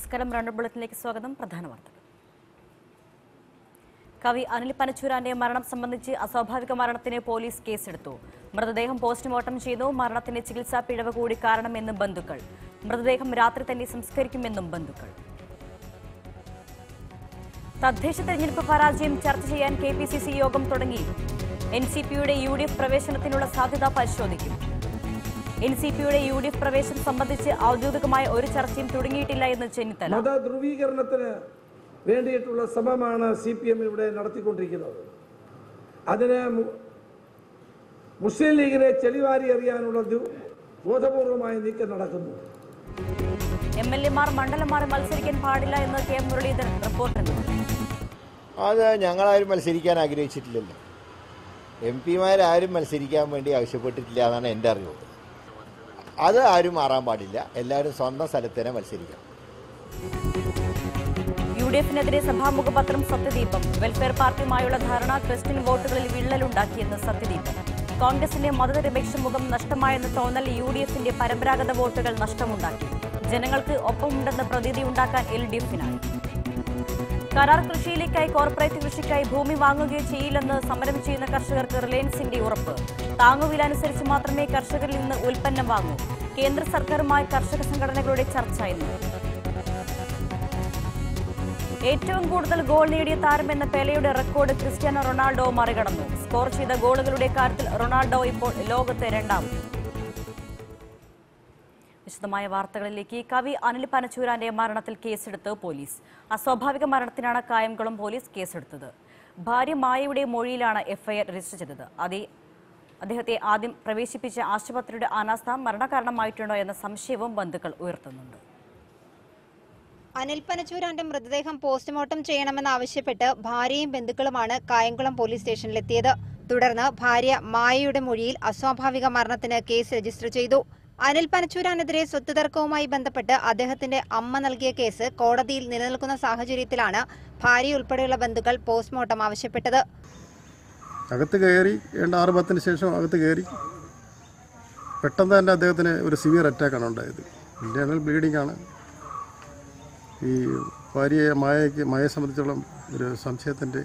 നമസ്കാരം റൗണ്ട് ബുള്ളറ്റിനിലേക്ക് സ്വാഗതം പ്രധാന വാർത്തകൾ കവി അനിൽ പനച്ചൂരാന്റെ മരണം സംബന്ധിച്ച് അസ്വാഭാവിക മരണത്തിന് പോലീസ് കേസെടുത്തു മൃതദേഹം പോസ്റ്റ്മോർട്ടം ചെയ്തു മരണത്തിന് ചികിത്സാ പിഴവ് കൂടി കാരണമെന്ന് ബന്ധുക്കൾ മൃതദേഹം രാത്രി തന്നെ സംസ്കരിക്കുമെന്നും ബന്ധുക്കൾ തദ്ദേശ തെരഞ്ഞെടുപ്പ് പരാജയം ചർച്ച ചെയ്യാൻ കെ പി സി സി യോഗം തുടങ്ങി എൻ സി പിയുടെ യു ഡി എഫ് പ്രവേശനത്തിനുള്ള സാധ്യത പരിശോധിക്കും എൻ സി പിയുടെ യു ഡി എഫ് പ്രവേശനം സംബന്ധിച്ച് ഔദ്യോഗികമായ ഒരു ചർച്ചയും തുടങ്ങിയിട്ടില്ല എന്ന് ചെന്നിത്തല മത ധ്രുവീകരണത്തിന് വേണ്ടിയിട്ടുള്ള ശ്രമമാണ് സി പി എം ഇവിടെ നടത്തിക്കൊണ്ടിരിക്കുന്നത് അതിന് മു- മുസ്ലിം ലീഗിനെ ചെളിവാരി എറിയാനുള്ള ദു- ബോധപൂർവമായ നീക്കം നടക്കുന്നു എം എൽ എമാർ മണ്ഡലം മാറി മത്സരിക്കാൻ പാടില്ല എന്ന് കെ മുരളീധരൻ റിപ്പോർട്ടുണ്ട് അത് ഞങ്ങളാരും മത്സരിക്കാൻ ആഗ്രഹിച്ചിട്ടില്ലല്ലോ എം പിമാരാരും മത്സരിക്കാൻ വേണ്ടി ആവശ്യപ്പെട്ടിട്ടില്ല എന്നാണ് എൻ്റെ അറിവ് അത് ആരും മാറാൻ പാടില്ല എല്ലാവരും സ്വന്തം സ്ഥലത്ത് തന്നെ മത്സരിക്കണം യു ഡി എഫിനെതിരെ സഭാമുഖപത്രം സത്യദീപം വെൽഫെയർ പാർട്ടിയുമായുള്ള ധാരണ ക്രിസ്ത്യൻ വോട്ടുകളിൽ വിള്ളലുണ്ടാക്കിയെന്ന് സത്യദീപം കോൺഗ്രസിന്റെ മതനിരപേക്ഷ മുഖം നഷ്ടമായെന്ന തോന്നൽ യു ഡി എഫിന്റെ പരമ്പരാഗത വോട്ടുകൾ നഷ്ടമുണ്ടാക്കി ജനങ്ങൾക്ക് ഒപ്പമുണ്ടെന്ന പ്രതീതി ഉണ്ടാക്കാൻ എൽ ഡി എഫിനായി കരാർ കൃഷിയിലേക്കായി കോർപ്പറേറ്റ് കൃഷിക്കായി ഭൂമി വാങ്ങുകയോ ചെയ്യില്ലെന്ന് സമരം ചെയ്യുന്ന കർഷകർക്ക് റിലയൻസിന്റെ ഉറപ്പ് താങ്ങുവില അനുസരിച്ച് മാത്രമേ കർഷകരിൽ നിന്ന് ഉൽപ്പന്നം വാങ്ങൂ കേന്ദ്ര സർക്കാരുമായി കർഷക സംഘടനകളുടെ ചർച്ച ഇന്ന് ഏറ്റവും കൂടുതൽ ഗോൾ നേടിയ താരമെന്ന പെലയുടെ റെക്കോർഡ് ക്രിസ്ത്യാനോ റൊണാൾഡോ മറികടന്നു സ്കോർ ചെയ്ത ഗോളുകളുടെ കാര്യത്തിൽ റൊണാൾഡോ ഇപ്പോൾ ലോകത്തെ രണ്ടാമത് വിശദമായ വാർത്തകളിലേക്ക് കവി അനിൽ പനച്ചൂരാന്റെ മരണത്തിൽ കേസെടുത്ത് പോലീസ് അസ്വാഭാവിക മരണത്തിനാണ് കായംകുളം പോലീസ് കേസെടുത്തത് ഭാര്യ മായയുടെ മൊഴിയിലാണ് എഫ്ഐആർ രജിസ്റ്റർ ചെയ്തത് അതേ അദ്ദേഹത്തെ ആദ്യം പ്രവേശിപ്പിച്ച ആശുപത്രിയുടെ അനാസ്ഥ മരണകാരണമായിട്ടുണ്ടോ എന്ന സംശയവും ബന്ധുക്കൾ ഉയർത്തുന്നുണ്ട് അനിൽ പനച്ചൂരാന്റെ മൃതദേഹം പോസ്റ്റ്മോർട്ടം ചെയ്യണമെന്നാവശ്യപ്പെട്ട് ഭാര്യയും ബന്ധുക്കളുമാണ് കായംകുളം പോലീസ് സ്റ്റേഷനിലെത്തിയത് തുടർന്ന് ഭാര്യ മായയുടെ മൊഴിയിൽ അസ്വാഭാവിക മരണത്തിന് കേസ് രജിസ്റ്റർ ചെയ്തു അനിൽ പനച്ചൂരാനെതിരെ സ്വത്ത് തർക്കവുമായി ബന്ധപ്പെട്ട് അദ്ദേഹത്തിന്റെ അമ്മ നൽകിയ കേസ് കോടതിയിൽ നിലനിൽക്കുന്ന സാഹചര്യത്തിലാണ് ഭാര്യ ഉൾപ്പെടെയുള്ള ബന്ധുക്കൾ പോസ്റ്റ്മോർട്ടം ആവശ്യപ്പെട്ടത് അകത്ത് കയറി ഏണ്ട ആറ് പത്തിന് ശേഷം അകത്ത് കയറി പെട്ടെന്ന് തന്നെ അദ്ദേഹത്തിന് ഒരു സിവിയർ അറ്റാക്കാണ് ഉണ്ടായത് ഇന്റേണൽ ബ്ലീഡിംഗ് ആണ് ഈ ഭാര്യയെ മായയ്ക്ക് മായയെ സംബന്ധിച്ചോളം ഒരു സംശയത്തിൻ്റെ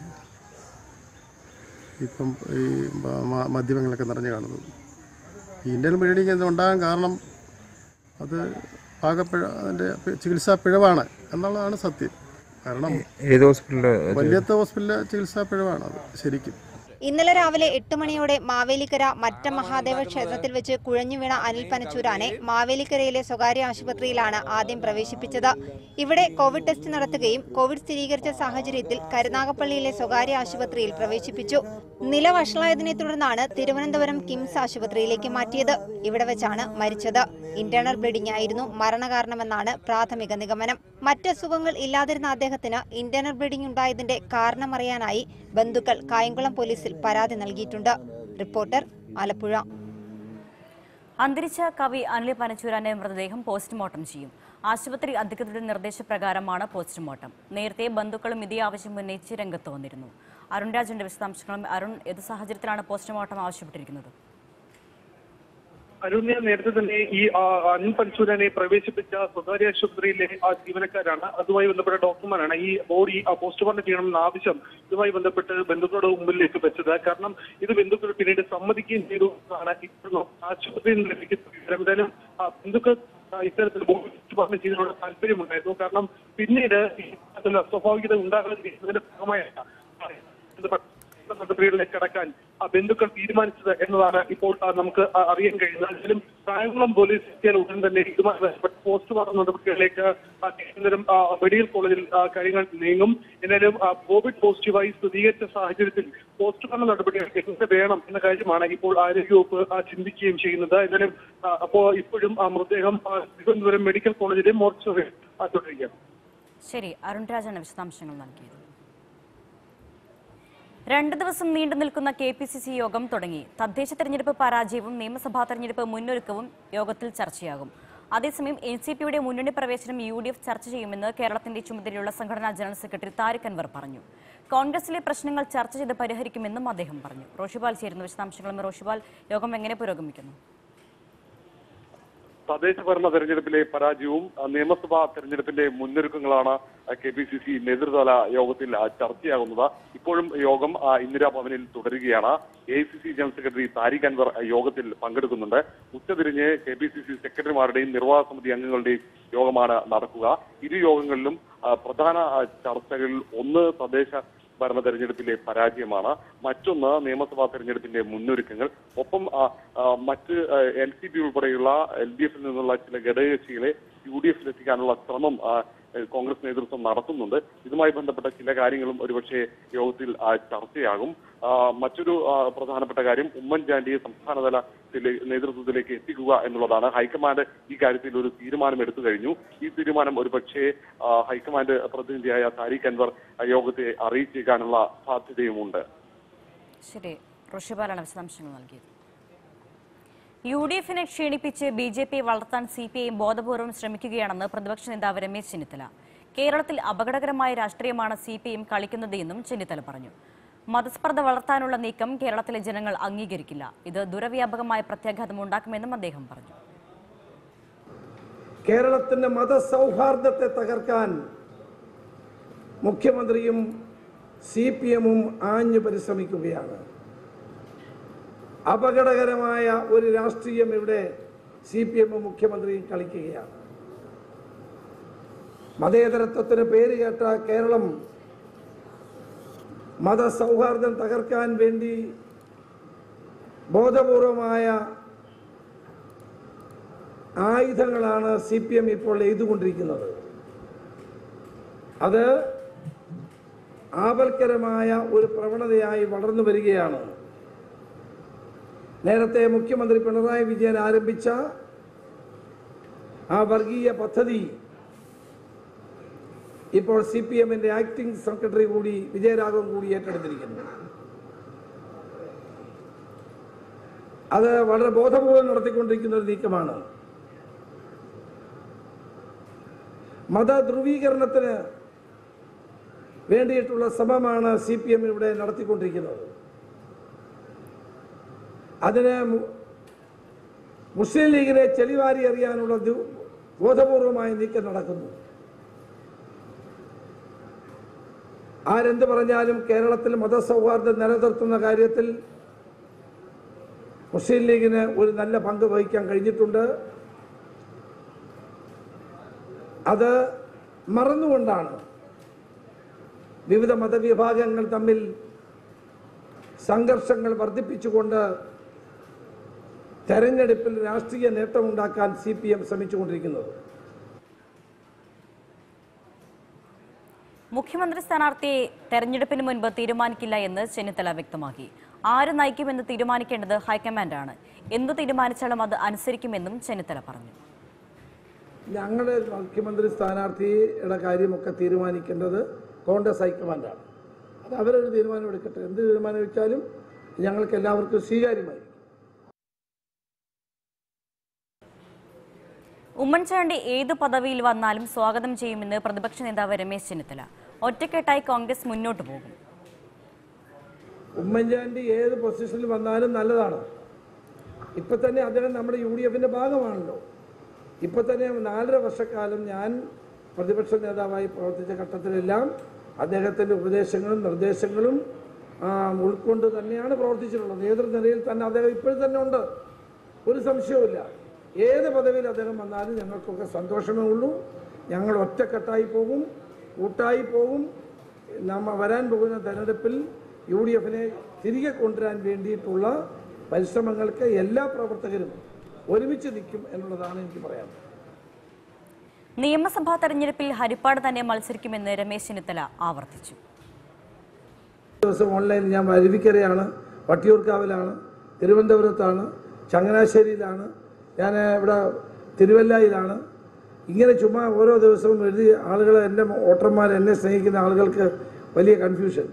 ഇപ്പം ഈ മ- മ- മാധ്യമങ്ങളൊക്കെ നിറഞ്ഞു കാണുന്നത് ഈ ഇന്റേണൽ ബ്ലീഡിംഗ് എന്ന് ഉണ്ടാകാൻ കാരണം അത് പാകപ്പിഴ അതിൻ്റെ ചികിത്സാ പിഴവാണ് എന്നുള്ളതാണ് സത്യം കാരണം ഏത് ഹോസ്പിറ്റലില് വല്യത്തെ ഹോസ്പിറ്റലിലെ ചികിത്സാ പിഴവാണ് അത് ശരിക്കും ഇന്നലെ രാവിലെ എട്ട് മണിയോടെ മാവേലിക്കര മറ്റ മഹാദേവ ക്ഷേത്രത്തിൽ വെച്ച് കുഴഞ്ഞു വീണ അനിൽ പനച്ചൂരാനെ മാവേലിക്കരയിലെ സ്വകാര്യ ആശുപത്രിയിലാണ് ആദ്യം പ്രവേശിപ്പിച്ചത് ഇവിടെ കോവിഡ് ടെസ്റ്റ് നടത്തുകയും കോവിഡ് സ്ഥിരീകരിച്ച സാഹചര്യത്തിൽ കരുനാഗപ്പള്ളിയിലെ സ്വകാര്യ ആശുപത്രിയിൽ പ്രവേശിപ്പിച്ചു നില വഷളായതിനെ തുടർന്നാണ് തിരുവനന്തപുരം കിംസ് ആശുപത്രിയിലേക്ക് മാറ്റിയത് ഇവിടെ വെച്ചാണ് മരിച്ചത് ഇന്റേണൽ ബ്ലീഡിംഗ് ആയിരുന്നു മരണകാരണമെന്നാണ് പ്രാഥമിക നിഗമനം മറ്റസുഖങ്ങൾ ഇല്ലാതിരുന്ന അദ്ദേഹത്തിന് ഇന്റേണൽ ബ്ലീഡിംഗ് ഉണ്ടായതിന്റെ കാരണമറിയാനായി ബന്ധുക്കൾ കായംകുളം പോലീസിൽ പരാതി നൽകിയിട്ടുണ്ട് റിപ്പോർട്ടർ ആലപ്പുഴ അന്തരിച്ച കവി അനിൽ പനച്ചൂരാന്റെ മൃതദേഹം പോസ്റ്റ്മോർട്ടം ചെയ്യും ആശുപത്രി അധികൃതരുടെ നിർദ്ദേശപ്രകാരമാണ് പോസ്റ്റ്മോർട്ടം നേരത്തെ ബന്ധുക്കളും ഇതേ ആവശ്യം ഉന്നയിച്ച് രംഗത്ത് വന്നിരുന്നു അരുൺ രാജന്റെ വിശദാംശങ്ങളും അരുൺ ഏത് സാഹചര്യത്തിലാണ് പോസ്റ്റ്മോർട്ടം ആവശ്യപ്പെട്ടിരിക്കുന്നത് അരുണ്യ നേരത്തെ തന്നെ ഈ ആ, അനിൽ പൻസൂരനെ പ്രവേശിപ്പിച്ച സ്വകാര്യ ആശുപത്രിയിലെ ആ ജീവനക്കാരാണ് അതുമായി ബന്ധപ്പെട്ട ഡോക്ടർമാരാണ് ഈ ബോഡി ആ, പോസ്റ്റ്മോർട്ടം ചെയ്യണമെന്ന ആവശ്യം ഇതുമായി ബന്ധപ്പെട്ട് ബന്ധുക്കളുടെ മുമ്പിലേക്ക് വെച്ചത് കാരണം ഇത് ബന്ധുക്കൾ പിന്നീട് സമ്മതിക്കുകയും ചെയ്തു എന്നാണ് ഇപ്പോൾ ആശുപത്രിയിൽ നിന്ന് ലഭിക്കുന്ന വിവരം. എന്തായാലും ആ, ബന്ധുക്കൾ ആ, ഇത്തരത്തിൽ ബോഡി പോസ്റ്റ്മോർട്ടം ചെയ്യുന്നതിനോട് താല്പര്യമുണ്ടായിരുന്നു കാരണം പിന്നീട് ഈ തരത്തിലുള്ള അസ്വാഭാവികത ഉണ്ടാകാതിരിക്കുന്നതിന്റെ ഭാഗമായാണ് ബന്ധപ്പെട്ട നടപടികളിലേക്ക് കടക്കാൻ ആ ബന്ധുക്കൾ തീരുമാനിച്ചത് എന്നതാണ് ഇപ്പോൾ ആ, നമുക്ക് ആ, അറിയാൻ കഴിയുന്നത് എന്തായാലും കായംകുളം പോലീസ് എത്തിയാൽ ഉടൻ തന്നെ ഇതുമായി ബന്ധപ്പെട്ട പോസ്റ്റ്മോർട്ടം നടപടികളിലേക്ക് ആ, തിരുവനന്തപുരം ആ, മെഡിക്കൽ കോളേജിൽ ആ, കാര്യങ്ങൾ നീങ്ങും എന്നാലും ആ, കോവിഡ് പോസിറ്റീവായി സ്ഥിരീകരിച്ച സാഹചര്യത്തിൽ പോസ്റ്റ്മോർട്ടം നടപടികൾ എന്ത് വേണം എന്ന കാര്യമാണ് ഇപ്പോൾ ആരോഗ്യവകുപ്പ് ആ, ചിന്തിക്കുകയും ചെയ്യുന്നത് എന്നാലും ആ, അപ്പോ ഇപ്പോഴും ആ മൃതദേഹം ആ, തിരുവനന്തപുരം മെഡിക്കൽ കോളേജിലെ മോർച്ചറി തുടരുകയാണ് ശരി അരുൺ രാജാണ് വിശദാംശങ്ങൾ നൽകിയത് രണ്ട് ദിവസം നീണ്ടു നിൽക്കുന്ന കെ പി സി സി യോഗം തുടങ്ങി തദ്ദേശ തെരഞ്ഞെടുപ്പ് പരാജയവും നിയമസഭാ തെരഞ്ഞെടുപ്പ് മുന്നൊരുക്കവും യോഗത്തിൽ ചർച്ചയാകും അതേസമയം എൻ സി പിയുടെ മുന്നണി പ്രവേശനം യു ഡി എഫ് ചർച്ച ചെയ്യുമെന്ന് കേരളത്തിന്റെ ചുമതലയുള്ള സംഘടനാ ജനറൽ സെക്രട്ടറി താരിഖ് അൻവർ പറഞ്ഞു കോൺഗ്രസിലെ പ്രശ്നങ്ങൾ ചർച്ച ചെയ്ത് പരിഹരിക്കുമെന്നും അദ്ദേഹം പറഞ്ഞു റോഷിപാൽ ചേരുന്ന വിശദാംശങ്ങളും റോഷിപാൽ യോഗം എങ്ങനെ പുരോഗമിക്കുന്നു തദ്ദേശ ഭരണ തെരഞ്ഞെടുപ്പിലെ പരാജയവും ആ, നിയമസഭാ തെരഞ്ഞെടുപ്പിന്റെ മുന്നൊരുക്കങ്ങളാണ് കെ പി സി സി നേതൃതല യോഗത്തിൽ ആ, ചർച്ചയാകുന്നത് ഇപ്പോഴും യോഗം ആ, ഇന്ദിരാഭവനിൽ തുടരുകയാണ് A C C general secretary Tariq Anwar ആ, യോഗത്തിൽ പങ്കെടുക്കുന്നുണ്ട് ഉച്ചതിരിഞ്ഞ് കെ പി സി സി സെക്രട്ടറിമാരുടെയും നിർവാഹക സമിതി അംഗങ്ങളുടെയും യോഗമാണ് നടക്കുക ഇരു യോഗങ്ങളിലും ആ, പ്രധാന ആ, ചർച്ചകളിൽ ഒന്ന് തദ്ദേശ ഭരണ തെരഞ്ഞെടുപ്പിലെ പരാജയമാണ് മറ്റൊന്ന് നിയമസഭാ തെരഞ്ഞെടുപ്പിന്റെ മുന്നൊരുക്കങ്ങൾ ഒപ്പം ആ, ആ, മറ്റ് എൽ സി പി ഉൾപ്പെടെയുള്ള എൽ ഡി എഫിൽ നിന്നുള്ള ചില ഘടകകക്ഷികളെ യു ഡി എഫിൽ എത്തിക്കാനുള്ള ശ്രമം ആ, കോൺഗ്രസ് നേതൃത്വം നടത്തുന്നുണ്ട് ഇതുമായി ബന്ധപ്പെട്ട ചില കാര്യങ്ങളും ഒരുപക്ഷെ യോഗത്തിൽ ആ, ചർച്ചയാകും ആ, മറ്റൊരു ആ, പ്രധാനപ്പെട്ട കാര്യം ഉമ്മൻചാണ്ടിയെ സംസ്ഥാനതല ത്തിലെ- നേതൃത്വത്തിലേക്ക് എത്തിക്കുക എന്നുള്ളതാണ് ഹൈക്കമാൻഡ് ഈ കാര്യത്തിൽ ഒരു തീരുമാനം എടുത്തു കഴിഞ്ഞു ഈ തീരുമാനം ഒരുപക്ഷെ ആ, ഹൈക്കമാൻഡ് പ്രതിനിധിയായ താരിഖ് അൻവർ ആ, യോഗത്തെ അറിയിച്ചേക്കാനുള്ള സാധ്യതയുമുണ്ട് ശരി ഋഷിപാലാണ് വിശദാംശങ്ങൾ നൽകിയത് യു ഡി എഫിനെ ക്ഷീണിപ്പിച്ച് ബി ജെ പി വളർത്താൻ സി പി ഐ ബോധപൂർവം ശ്രമിക്കുകയാണെന്ന് പ്രതിപക്ഷ നേതാവ് രമേശ് ചെന്നിത്തല കേരളത്തിൽ അപകടകരമായ രാഷ്ട്രീയമാണ് സി പി ഐ കളിക്കുന്നത് എന്നും ചെന്നിത്തല പറഞ്ഞു മതസ്പർദ്ധ വളർത്താനുള്ള നീക്കം കേരളത്തിലെ ജനങ്ങൾ അംഗീകരിക്കില്ല ഇത് ദുരവ്യാപകമായ പ്രത്യാഘാതം ഉണ്ടാക്കുമെന്നും അദ്ദേഹം പറഞ്ഞു കേരളത്തിന്റെ മതസൗഹാർദ്ദത്തെ തകർക്കാൻ മുഖ്യമന്ത്രിയും സി പി എമ്മും ആഞ്ഞു പരിശ്രമിക്കുകയാണ് അപകടകരമായ ഒരു രാഷ്ട്രീയം ഇവിടെ സി പി എമ്മും മുഖ്യമന്ത്രിയും കളിക്കുകയാണ് മതേതരത്വത്തിന് പേര് കേട്ട കേരളം മതസൗഹാർദ്ദം തകർക്കാൻ വേണ്ടി ബോധപൂർവമായ ആയുധങ്ങളാണ് സി പി എം ഇപ്പോൾ എഴുതുകൊണ്ടിരിക്കുന്നത് അത് ആപൽക്കരമായ ഒരു പ്രവണതയായി വളർന്നു വരികയാണ് നേരത്തെ മുഖ്യമന്ത്രി പിണറായി വിജയൻ ആരംഭിച്ച ആ വർഗീയ പദ്ധതി ഇപ്പോൾ സി പി എമ്മിന്റെ ആക്ടിംഗ് സെക്രട്ടറി കൂടി വിജയരാഘവൻ കൂടി ഏറ്റെടുത്തിരിക്കുന്നു അത് വളരെ ബോധപൂർവം നടത്തിക്കൊണ്ടിരിക്കുന്ന ഒരു നീക്കമാണ് മതധ്രുവീകരണത്തിന് വേണ്ടിയിട്ടുള്ള ശ്രമമാണ് സി പി എം ഇവിടെ നടത്തിക്കൊണ്ടിരിക്കുന്നത് അതിന് മു- മുസ്ലിം ലീഗിനെ ചെളിവാരി എറിയാനുള്ള ദു- ബോധപൂർവമായ നീക്കം നടക്കുന്നു ആരെന്ത് പറഞ്ഞാലും കേരളത്തിൽ മതസൗഹാർദ്ദം നിലനിർത്തുന്ന കാര്യത്തിൽ മുസ്ലിം ലീഗിന് ഒരു നല്ല പങ്ക് വഹിക്കാൻ കഴിഞ്ഞിട്ടുണ്ട് അത് മറന്നുകൊണ്ടാണ് വിവിധ മതവിഭാഗങ്ങൾ തമ്മിൽ സംഘർഷങ്ങൾ വർദ്ധിപ്പിച്ചുകൊണ്ട് തെരഞ്ഞെടുപ്പിൽ രാഷ്ട്രീയ നേട്ടമുണ്ടാക്കാൻ സി പി എം ശ്രമിച്ചുകൊണ്ടിരിക്കുന്നത് മുഖ്യമന്ത്രി സ്ഥാനാർത്ഥിയെ തെരഞ്ഞെടുപ്പിന് മുൻപ് തീരുമാനിക്കില്ല എന്ന് ചെന്നിത്തല വ്യക്തമാക്കി ആര് നയിക്കുമെന്ന് തീരുമാനിക്കേണ്ടത് ഹൈക്കമാൻഡാണ് എന്തു തീരുമാനിച്ചാലും അത് അനുസരിക്കുമെന്നും ചെന്നിത്തല പറഞ്ഞു ഞങ്ങളുടെ മുഖ്യമന്ത്രി സ്ഥാനാർത്ഥിയുടെ കാര്യമൊക്കെ തീരുമാനിക്കേണ്ടത് കോൺഗ്രസ് ഹൈക്കമാൻഡാണ് അത് അവരൊരു തീരുമാനം എടുക്കട്ടെ എന്ത് തീരുമാനം വെച്ചാലും ഞങ്ങൾക്ക് എല്ലാവർക്കും സ്വീകാര്യമായിരിക്കും ഉമ്മൻചാണ്ടി ഏത് പദവിയിൽ വന്നാലും സ്വാഗതം ചെയ്യുമെന്ന് പ്രതിപക്ഷ നേതാവ് രമേശ് ചെന്നിത്തല ഒറ്റക്കെട്ടായി കോൺഗ്രസ് മുന്നോട്ടു പോകും ഉമ്മൻചാണ്ടി ഏത് പൊസിഷനിൽ വന്നാലും നല്ലതാണ് ഇപ്പൊ തന്നെ അദ്ദേഹം നമ്മുടെ യു ഡി എഫിന്റെ ഭാഗമാണല്ലോ ഇപ്പൊ തന്നെ നാലര വർഷക്കാലം ഞാൻ പ്രതിപക്ഷ നേതാവായി പ്രവർത്തിച്ച ഘട്ടത്തിലെല്ലാം അദ്ദേഹത്തിന്റെ ഉപദേശങ്ങളും നിർദ്ദേശങ്ങളും ആ, ഉൾക്കൊണ്ട് തന്നെയാണ് പ്രവർത്തിച്ചിട്ടുള്ളത് നേതൃനിരയിൽ തന്നെ അദ്ദേഹം ഇപ്പോഴും തന്നെ ഉണ്ട് ഒരു സംശയവുമില്ല ഏത് പദവിയിൽ അദ്ദേഹം വന്നാലും ഞങ്ങൾക്കൊക്കെ സന്തോഷമേ ഉള്ളൂ ഞങ്ങൾ ഒറ്റക്കെട്ടായി പോകും കൂട്ടായി പോകും നമ്മ വരാൻ പോകുന്ന തെരഞ്ഞെടുപ്പിൽ യു ഡി എഫിനെ തിരികെ കൊണ്ടുവരാൻ വേണ്ടിയിട്ടുള്ള പരിശ്രമങ്ങൾക്ക് എല്ലാ പ്രവർത്തകരും ഒരുമിച്ച് നിൽക്കും എന്നുള്ളതാണ് എനിക്ക് പറയാൻ നിയമസഭാ തെരഞ്ഞെടുപ്പിൽ ഹരിപ്പാട് തന്നെ മത്സരിക്കുമെന്ന് രമേശ് ചെന്നിത്തല ആവർത്തിച്ചു ദിവസം ഓൺലൈനിൽ ഞാൻ അരുവിക്കരയാണ് വട്ടിയൂർക്കാവിലാണ് തിരുവനന്തപുരത്താണ് ചങ്ങനാശ്ശേരിയിലാണ് ഞാൻ ഇവിടെ തിരുവല്ലയിലാണ് ഇങ്ങനെ ചുമ്മാ ഓരോ ദിവസവും എഴുതി ആളുകൾ എൻ്റെ വോട്ടർമാർ എന്നെ സ്നേഹിക്കുന്ന ആളുകൾക്ക് വലിയ കൺഫ്യൂഷൻ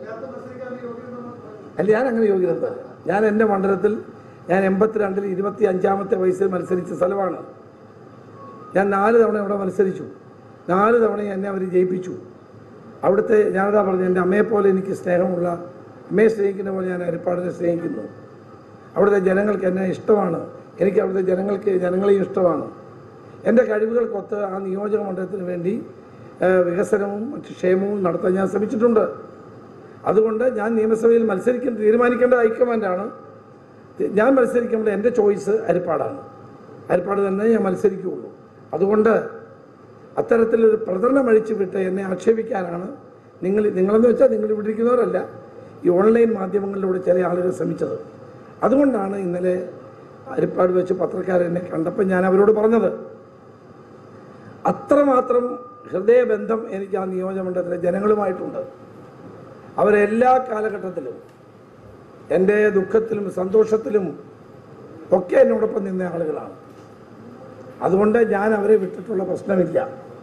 അല്ല ഞാൻ അങ്ങനെ യോഗ്യത ഞാൻ എൻ്റെ മണ്ഡലത്തിൽ ഞാൻ എൺപത്തിരണ്ടിൽ ഇരുപത്തി അഞ്ചാമത്തെ വയസ്സിൽ മത്സരിച്ച സ്ഥലമാണ് ഞാൻ നാല് തവണ ഇവിടെ മത്സരിച്ചു നാല് തവണ എന്നെ അവർ ജയിപ്പിച്ചു അവിടുത്തെ ഞാനതാ പറഞ്ഞു എൻ്റെ അമ്മയെപ്പോലെ എനിക്ക് സ്നേഹമുള്ള അമ്മയെ സ്നേഹിക്കുന്ന പോലെ ഞാൻ ഹരിപ്പാടിനെ സ്നേഹിക്കുന്നു അവിടുത്തെ ജനങ്ങൾക്ക് എന്നെ ഇഷ്ടമാണ് എനിക്ക് അവിടുത്തെ ജനങ്ങൾക്ക് ജനങ്ങളെയും ഇഷ്ടമാണ് എൻ്റെ കഴിവുകൾക്കൊത്ത് ആ നിയോജക മണ്ഡലത്തിന് വേണ്ടി ഏഹ്, വികസനവും മറ്റ് ക്ഷേമവും നടത്താൻ ഞാൻ ശ്രമിച്ചിട്ടുണ്ട് അതുകൊണ്ട് ഞാൻ നിയമസഭയിൽ മത്സരിക്കാൻ തീരുമാനിക്കേണ്ട ഹൈക്കമാൻഡാണ് ഞാൻ മത്സരിക്കുമ്പോൾ എൻ്റെ ചോയ്സ് അരിപ്പാടാണ് അരിപ്പാട് തന്നെ ഞാൻ മത്സരിക്കുകയുള്ളൂ അതുകൊണ്ട് അത്തരത്തിലൊരു പ്രചരണം അഴിച്ചു വിട്ട് എന്നെ ആക്ഷേപിക്കാനാണ് നിങ്ങൾ നിങ്ങളെന്ന് വെച്ചാൽ നിങ്ങൾ ഇവിടെ ഇരിക്കുന്നവരല്ല ഈ ഓൺലൈൻ മാധ്യമങ്ങളിലൂടെ ചില ആളുകൾ ശ്രമിച്ചത് അതുകൊണ്ടാണ് ഇന്നലെ അരിപ്പാട് വെച്ച് പത്രക്കാരെന്നെ കണ്ടപ്പോൾ ഞാൻ അവരോട് പറഞ്ഞത് അത്രമാത്രം ഹൃദയബന്ധം എനിക്ക് ആ നിയോജകമണ്ഡലത്തിലെ ജനങ്ങളുമായിട്ടുണ്ട് അവരെല്ലാ കാലഘട്ടത്തിലും എൻ്റെ ദുഃഖത്തിലും സന്തോഷത്തിലും ഒക്കെ എന്നോടൊപ്പം നിന്ന ആളുകളാണ് അതുകൊണ്ട് ഞാൻ അവരെ വിട്ടിട്ടുള്ള പ്രശ്നമില്ല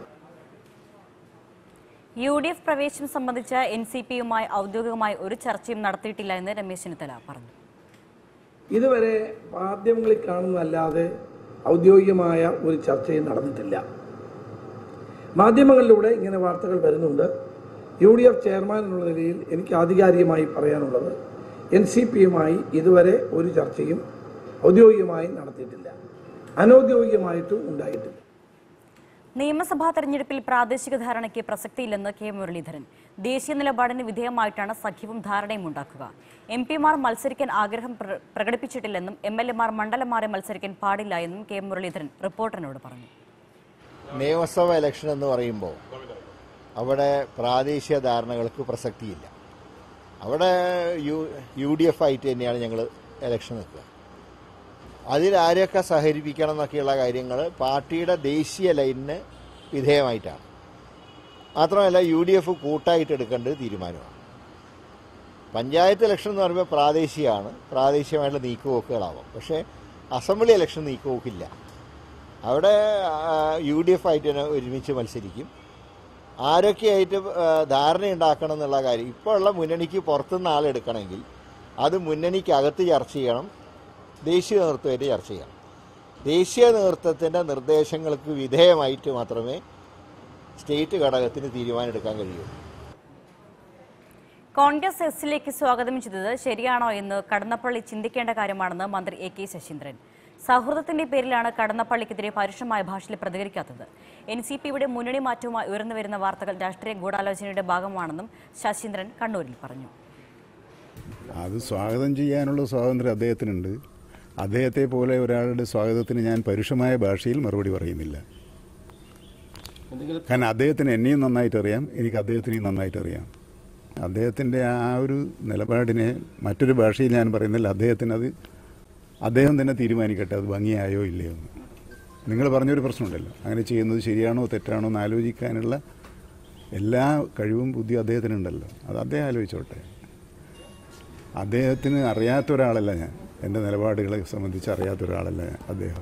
യു ഡി എഫ് പ്രവേശനം സംബന്ധിച്ച എൻ സി പിയുമായി ഔദ്യോഗികമായി ഒരു ചർച്ചയും നടത്തിയിട്ടില്ല എന്ന് രമേശ് ചെന്നിത്തല പറഞ്ഞു ഇതുവരെ മാധ്യമങ്ങളിൽ കാണുന്നതല്ലാതെ ഔദ്യോഗികമായ ഒരു ചർച്ചയും നടന്നിട്ടില്ല മാധ്യമങ്ങളിലൂടെ ഇങ്ങനെ വാർത്തകൾ വരുന്നുണ്ട് യു ഡി എഫ് ചെയർമാൻ എന്നുള്ള നിലയിൽ എനിക്ക് ആധികാരികമായി പറയാനുള്ളത് എൻ സി പിയുമായി ഇതുവരെ ഒരു ചർച്ചയും ഔദ്യോഗികമായി നടത്തിയിട്ടില്ല അനൗദ്യോഗികമായിട്ടും ഉണ്ടായിട്ടില്ല നിയമസഭാ തെരഞ്ഞെടുപ്പിൽ പ്രാദേശിക ധാരണയ്ക്ക് പ്രസക്തിയില്ലെന്ന് കെ മുരളീധരൻ ദേശീയ നിലപാടിന് വിധേയമായിട്ടാണ് സഖ്യവും ധാരണയും ഉണ്ടാക്കുക എം പിമാർ മത്സരിക്കാൻ ആഗ്രഹം പ്ര- പ്രകടിപ്പിച്ചിട്ടില്ലെന്നും എം എൽ എമാർ മണ്ഡലം മാറി മത്സരിക്കാൻ പാടില്ല എന്നും കെ മുരളീധരൻ റിപ്പോർട്ടറിനോട് പറഞ്ഞു നിയമസഭ ഇലക്ഷൻ എന്ന് പറയുമ്പോൾ അവിടെ പ്രാദേശിക ധാരണകൾക്ക് പ്രസക്തിയില്ല അവിടെ യു യു ഡി എഫ് ആയിട്ട് തന്നെയാണ് ഞങ്ങൾ ഇലക്ഷൻ നിൽക്കുക അതിൽ ആരെയൊക്കെ സഹകരിപ്പിക്കണം എന്നൊക്കെയുള്ള കാര്യങ്ങൾ പാർട്ടിയുടെ ദേശീയ ലൈനിന് വിധേയമായിട്ടാണ് മാത്രമല്ല യു ഡി എഫ് കൂട്ടായിട്ട് എടുക്കേണ്ടത് തീരുമാനമാണ് പഞ്ചായത്ത് ഇലക്ഷൻ എന്ന് പറയുമ്പോൾ പ്രാദേശികമാണ് പ്രാദേശികമായിട്ടുള്ള നീക്കുപോക്കുകളാവാം പക്ഷേ അസംബ്ലി ഇലക്ഷൻ നീക്കുപോക്കില്ല അവിടെ യു ഡി എഫ് ആയിട്ട് തന്നെ ഒരുമിച്ച് മത്സരിക്കും ആരൊക്കെയായിട്ട് ആ, ധാരണയുണ്ടാക്കണം എന്നുള്ള കാര്യം ഇപ്പോൾ ഉള്ള മുന്നണിക്ക് പുറത്തുനിന്ന് ആളെടുക്കണമെങ്കിൽ അത് മുന്നണിക്കകത്ത് ചർച്ച ചെയ്യണം ദേശീയ നേതൃത്വമായിട്ട് ചർച്ച ചെയ്യണം ദേശീയ നേതൃത്വത്തിൻ്റെ നിർദ്ദേശങ്ങൾക്ക് വിധേയമായിട്ട് മാത്രമേ സ്റ്റേറ്റ് ഘടകത്തിന് തീരുമാനമെടുക്കാൻ കഴിയൂ കോൺഗ്രസ് എസിലേക്ക് സ്വാഗതം ചെയ്തത് ശരിയാണോ എന്ന് കടന്നപ്പള്ളി ചിന്തിക്കേണ്ട കാര്യമാണെന്ന് മന്ത്രി എ കെ ശശീന്ദ്രൻ സൗഹൃദത്തിന്റെ പേരിലാണ് കടന്നപ്പള്ളിക്കെതിരെ പരുഷമായ ഭാഷയിൽ പ്രതികരിക്കാത്തത് എൻ സി പിയുടെ മുന്നണി മാറ്റവുമായി ഉയർന്നുവരുന്ന വാർത്തകൾ രാഷ്ട്രീയ ഗൂഢാലോചനയുടെ ഭാഗമാണെന്നും ശശീന്ദ്രൻ കണ്ണൂരിൽ പറഞ്ഞു അത് സ്വാഗതം ചെയ്യാനുള്ള സ്വാതന്ത്ര്യം അദ്ദേഹത്തിനുണ്ട് അദ്ദേഹത്തെ പോലെ ഒരാളുടെ സ്വാഗതത്തിന് ഞാൻ പരുഷമായ ഭാഷയിൽ മറുപടി പറയുന്നില്ല കാരണം അദ്ദേഹത്തിന് എന്നെയും നന്നായിട്ട് അറിയാം എനിക്ക് അദ്ദേഹത്തിനെയും നന്നായിട്ട് അറിയാം അദ്ദേഹത്തിൻ്റെ ആ ഒരു നിലപാടിനെ മറ്റൊരു ഭാഷയിൽ ഞാൻ പറയുന്നില്ല അദ്ദേഹത്തിന് അത് അദ്ദേഹം തന്നെ തീരുമാനിക്കട്ടെ അത് ഭംഗിയായോ ഇല്ലയോ എന്ന് നിങ്ങൾ പറഞ്ഞൊരു പ്രശ്നമുണ്ടല്ലോ അങ്ങനെ ചെയ്യുന്നത് ശരിയാണോ തെറ്റാണോ എന്ന് ആലോചിക്കാനുള്ള എല്ലാ കഴിവും ബുദ്ധിയും അദ്ദേഹത്തിനുണ്ടല്ലോ അത് അദ്ദേഹം ആലോചിച്ചോട്ടെ അദ്ദേഹത്തിന് അറിയാത്ത ഒരാളല്ല ഞാൻ എൻ്റെ നിലപാടുകളെ സംബന്ധിച്ച് അറിയാത്ത ഒരാളല്ല ഞാൻ അദ്ദേഹം